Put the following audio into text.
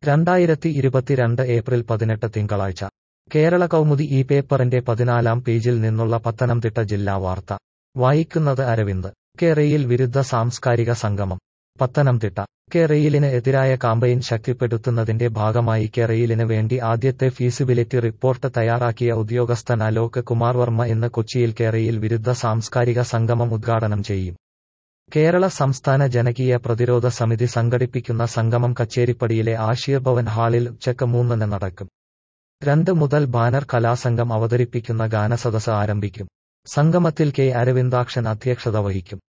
രണ്ടായിരത്തി ഇരുപത്തിരണ്ട് ഏപ്രിൽ പതിനെട്ട് തിങ്കളാഴ്ച കേരള കൗമുദി ഈ പേപ്പറിന്റെ പതിനാലാം പേജിൽ നിന്നുള്ള പത്തനംതിട്ട ജില്ലാ വാർത്ത വായിക്കുന്നത് അരവിന്ദ് കേരയിൽ വിരുദ്ധ സാംസ്കാരിക സംഗമം പത്തനംതിട്ട കേരയിലിന് എതിരായ കാമ്പയിൻ ശക്തിപ്പെടുത്തുന്നതിന്റെ ഭാഗമായി കേരയിലിന് വേണ്ടി ആദ്യത്തെ ഫീസിബിലിറ്റി റിപ്പോർട്ട് തയ്യാറാക്കിയ ഉദ്യോഗസ്ഥൻ അലോക് കുമാർ വർമ്മ ഇന്ന് കൊച്ചിയിൽ കേരയിൽ വിരുദ്ധ സാംസ്കാരിക സംഗമം ഉദ്ഘാടനം ചെയ്യും കേരള സംസ്ഥാന ജനകീയ പ്രതിരോധ സമിതി സംഘടിപ്പിക്കുന്ന സംഗമം കച്ചേരിപ്പടിയിലെ ആശീർ ഭവൻ ഹാളിൽ ഉച്ചക്ക് മൂന്നിന് നടക്കും രണ്ട് മുതൽ ബാനർ കലാസംഘം അവതരിപ്പിക്കുന്ന ഗാനസദസ് ആരംഭിക്കും സംഗമത്തിൽ കെ അരവിന്ദാക്ഷൻ അധ്യക്ഷത വഹിക്കും